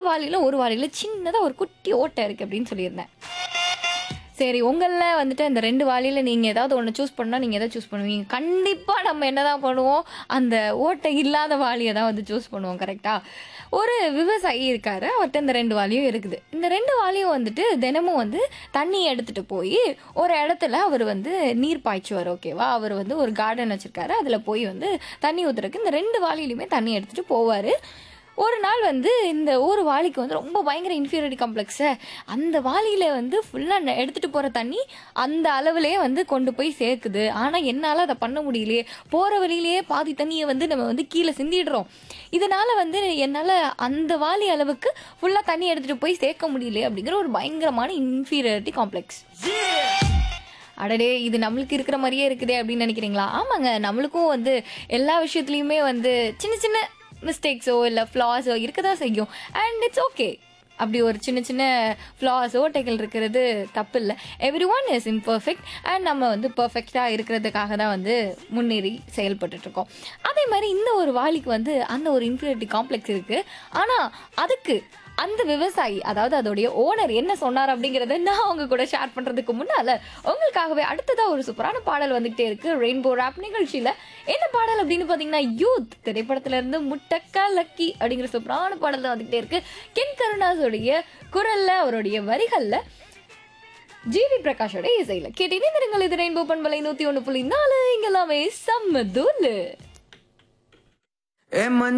வாளியில ஒரு வாளியில சின்னதா ஒரு குட்டி ஓட்டை இருக்கு அப்படின்னு சொல்லியிருந்தேன் சரி உங்களில் வந்துட்டு அந்த ரெண்டு வாளியில் நீங்கள் ஏதாவது ஒன்று சூஸ் பண்ணால் நீங்கள் எதை சூஸ் பண்ணுவீங்க கண்டிப்பாக நம்ம என்ன தான் பண்ணுவோம் அந்த ஓட்டை இல்லாத வாளியை தான் வந்து சூஸ் பண்ணுவோம் கரெக்டாக ஒரு விவசாயி இருக்காரு அவர்கிட்ட இந்த ரெண்டு வாளியும் இருக்குது இந்த ரெண்டு வாளியும் வந்துட்டு தினமும் வந்து தண்ணி எடுத்துகிட்டு போய் ஒரு இடத்துல அவர் வந்து நீர் பாய்ச்சுவார் ஓகேவா அவர் வந்து ஒரு கார்டன் வச்சுருக்காரு அதில் போய் வந்து தண்ணி ஊற்றுறதுக்கு இந்த ரெண்டு வாளியிலையுமே தண்ணி எடுத்துகிட்டு போவார் ஒரு நாள் வந்து இந்த ஒரு வாளிக்கு வந்து ரொம்ப பயங்கர இன்ஃபீரியாரிட்டி காம்ப்ளெக்ஸை அந்த வாளியில் வந்து ஃபுல்லாக எடுத்துகிட்டு போகிற தண்ணி அந்த அளவுலேயே வந்து கொண்டு போய் சேர்க்குது ஆனால் என்னால் அதை பண்ண முடியலையே போகிற வழியிலேயே பாதி தண்ணியை வந்து நம்ம வந்து கீழே சிந்திடுறோம் இதனால் வந்து என்னால் அந்த வாளி அளவுக்கு ஃபுல்லாக தண்ணி எடுத்துகிட்டு போய் சேர்க்க முடியலையே அப்படிங்கிற ஒரு பயங்கரமான இன்ஃபீரியாரிட்டி காம்ப்ளெக்ஸ் அடடே இது நம்மளுக்கு இருக்கிற மாதிரியே இருக்குதே அப்படின்னு நினைக்கிறீங்களா ஆமாங்க நம்மளுக்கும் வந்து எல்லா விஷயத்துலையுமே வந்து சின்ன சின்ன மிஸ்டேக்ஸோ இல்லை ஃப்ளாஸோ இருக்க தான் செய்யும் அண்ட் இட்ஸ் ஓகே அப்படி ஒரு சின்ன சின்ன ஃப்ளாஸ் ஓட்டைகள் இருக்கிறது தப்பு இல்லை every one is imperfect and நம்ம வந்து பர்ஃபெக்டாக இருக்கிறதுக்காக தான் வந்து முன்னேறி செயல்பட்டுட்டு இருக்கோம் அதே மாதிரி இந்த ஒரு வாளிக்கு வந்து அந்த ஒரு இன்ஃபீரியாரிட்டி காம்ப்ளெக்ஸ் இருக்குது ஆனால் அதுக்கு அந்த விவசாயி அதாவது அதோடைய ஓனர் என்ன சொன்னார் அப்படிங்கறத நான் அவங்க கூட ஷேர் பண்றதுக்கு முன்னால உங்களுக்காகவே அடுத்ததா ஒரு சூப்பரான பாடல் வந்துகிட்டே இருக்கு ரெயின்போ ராப் நிகழ்ச்சியில என்ன பாடல் அப்படின்னு பாத்தீங்கன்னா யூத் திரைப்படத்துல இருந்து முட்டக்கா லக்கி அப்படிங்கிற சூப்பரான பாடல் தான் வந்துகிட்டே இருக்கு கென் கருணாஸோடைய குரல்ல அவருடைய வரிகள்ல ஜிவி பிரகாஷோட இசையில கேட்டு இணைந்திருங்கள் இது ரெயின்போ பண்பலை நூத்தி ஒண்ணு புள்ளி நாலு இங்க எல்லாமே செம்ம தூளு ஏ மஞ்ச